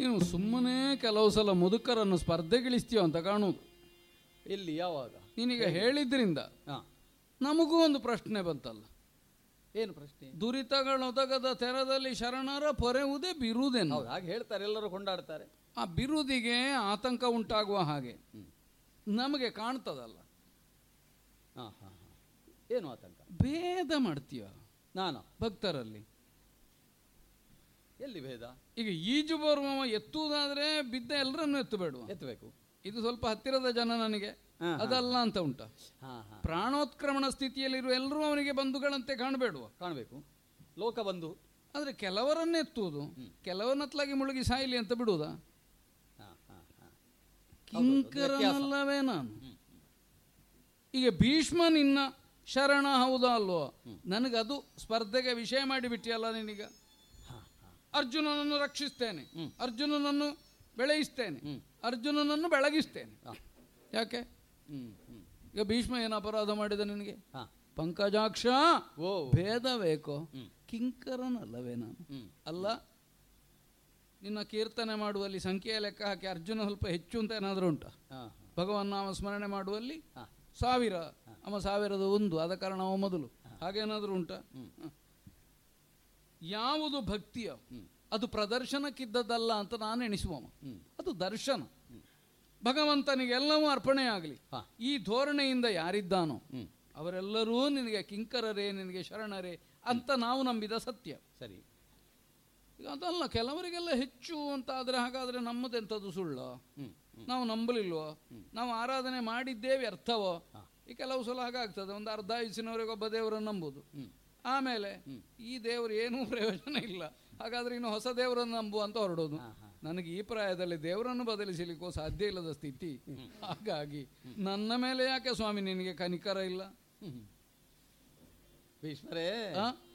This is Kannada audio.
ನೀನು ಸುಮ್ಮನೆ ಕೆಲವು ಸಲ ಮುದುಕರನ್ನು ಸ್ಪರ್ಧೆಗಿಳಿಸ್ತೀಯೋ ಅಂತ ಕಾಣುವುದು ಎಲ್ಲಿ ಯಾವಾಗ ನೀನೀಗ ಹೇಳಿದ್ರಿಂದ ಹಾ ನಮಗೂ ಒಂದು ಪ್ರಶ್ನೆ ಬಂತಲ್ಲ ಏನು ಪ್ರಶ್ನೆ ದುರಿತಗಳೊದಗದ ತೆರದಲ್ಲಿ ಶರಣರ ಪೊರೆವುದೇ ಬಿರುದೇನು ಹೌದು ಹಾಗೆ ಹೇಳ್ತಾರೆ ಎಲ್ಲರೂ ಕೊಂಡಾಡ್ತಾರೆ ಆ ಬಿರುದಿಗೆ ಆತಂಕ ಉಂಟಾಗುವ ಹಾಗೆ ನಮಗೆ ಕಾಣ್ತದಲ್ಲ ಹಾ ಹಾ ಹಾ ಏನು ಆತಂಕ ಭೇದ ಮಾಡ್ತೀಯ ನಾನು ಭಕ್ತರಲ್ಲಿ ಎಲ್ಲಿ ಭೇದ ಈಗ ಈಜು ಬರುವವ ಎತ್ತುವುದಾದ್ರೆ ಬಿದ್ದ ಎಲ್ಲರನ್ನು ಎತ್ತಬೇಡುವ ಎತ್ತಬೇಕು ಇದು ಸ್ವಲ್ಪ ಹತ್ತಿರದ ಜನ ನನಗೆ ಹಾ, ಹಾ. ಅದಲ್ಲ ಅಂತ ಉಂಟ ಹಾ ಹಾ ಪ್ರಾಣೋತ್ಕ್ರಮಣ ಸ್ಥಿತಿಯಲ್ಲಿರುವ ಎಲ್ಲರೂ ಅವನಿಗೆ ಬಂಧುಗಳಂತೆ ಕಾಣಬೇಡುವ ಕಾಣಬೇಕು ಲೋಕ ಬಂಧು ಆದರೆ ಕೆಲವರನ್ನೇ ಎತ್ತುವುದು ಕೆಲವನ್ನತ್ಲಾಗಿ ಮುಳುಗಿ ಸಾಯಿಲಿ ಅಂತ ಬಿಡುವುದಾ ಹಾ ಹಾ ಹಾ ಕಿಂಕರನಲ್ಲವೇ ನಾನು ಈಗ ಭೀಷ್ಮ ನಿನ್ನ ಶರಣ ಹೌದಾ ಅಲ್ವೋ ನನಗದು ಸ್ಪರ್ಧೆಗೆ ವಿಷಯ ಮಾಡಿಬಿಟ್ಟಿಯಲ್ಲ ನಿನಗ ಹಾ ಹಾ ಅರ್ಜುನನನ್ನು ರಕ್ಷಿಸ್ತೇನೆ ಅರ್ಜುನನನ್ನು ಬೆಳೆಯಿಸ್ತೇನೆ ಅರ್ಜುನನನ್ನು ಬೆಳಗಿಸ್ತೇನೆ ಹಾ ಯಾಕೆ ಹ್ಮ್ ಹ್ಮ್ ಈಗ ಭೀಷ್ಮ ಏನು ಅಪರಾಧ ಮಾಡಿದ ನಿನಗೆ ಹಾ ಪಂಕಜಾಕ್ಷ ಓ ಭೇದ ಬೇಕೋ ಕಿಂಕರನಲ್ಲವೇ ನಾನು ಹ್ಮ್ ಅಲ್ಲ ನಿನ್ನ ಕೀರ್ತನೆ ಮಾಡುವಲ್ಲಿ ಸಂಖ್ಯೆಯ ಲೆಕ್ಕ ಹಾಕಿ ಅರ್ಜುನ ಸ್ವಲ್ಪ ಹೆಚ್ಚು ಅಂತ ಏನಾದರೂ ಉಂಟಾ ಹಾ ಭಗವನ್ ನಾಮ ಸ್ಮರಣೆ ಮಾಡುವಲ್ಲಿ ಹಾ ಸಾವಿರ ಅವ ಸಾವಿರದ ಒಂದು ಆದ ಕಾರಣ ಅವ ಮೊದಲು ಹಾಗೇನಾದರೂ ಉಂಟಾ ಹ. ಯಾವುದು ಭಕ್ತಿಯ ಅದು ಪ್ರದರ್ಶನಕ್ಕಿದ್ದದ್ದಲ್ಲ ಅಂತ ನಾನು ಎಣಿಸುವವ ಅದು ದರ್ಶನ ಭಗವಂತನಿಗೆ ಎಲ್ಲವೂ ಅರ್ಪಣೆಯಾಗಲಿ ಹಾ. ಈ ಧೋರಣೆಯಿಂದ ಯಾರಿದ್ದಾನೋ ಹ್ಮ್ ಅವರೆಲ್ಲರೂ ನಿನಗೆ ಕಿಂಕರರೇ ನಿನಗೆ ಶರಣರೇ ಅಂತ ನಾವು ನಂಬಿದ ಸತ್ಯ ಸರಿ ಈಗ ಅದಲ್ಲ ಕೆಲವರಿಗೆಲ್ಲ ಹೆಚ್ಚು ಅಂತ ಆದರೆ ಹಾಗಾದರೆ ನಮ್ಮದೆಂಥದ್ದು ಸುಳ್ಳು ಹ್ಮ್ ನಾವು ನಂಬಲಿಲ್ವೋ ನಾವು ಆರಾಧನೆ ಮಾಡಿದ್ದೇವೆ ಅರ್ಥವೋ ಈ ಕೆಲವು ಸಲ ಹಾಗಾಗ್ತದೆ ಒಂದು ಅರ್ಧ ವಯಸ್ಸಿನವರೆಗೆ ಒಬ್ಬ ದೇವರನ್ನು ನಂಬುದು ಆಮೇಲೆ ಈ ದೇವರು ಏನೂ ಪ್ರಯೋಜನ ಇಲ್ಲ ಹಾಗಾದ್ರೆ ಇನ್ನು ಹೊಸ ದೇವರನ್ನು ನಂಬು ಅಂತ ಹೊರಡೋದು ನನಗೆ ಈ ಪ್ರಾಯದಲ್ಲಿ ದೇವರನ್ನು ಬದಲಿಸಲಿಕ್ಕೂ ಸಾಧ್ಯ ಇಲ್ಲದ ಸ್ಥಿತಿ ಹಾಗಾಗಿ ನನ್ನ ಮೇಲೆ ಯಾಕೆ ಸ್ವಾಮಿ ನಿನಗೆ ಕನಿಕರ ಇಲ್ಲ ಭೀಷ್ಮರೇ ಆ?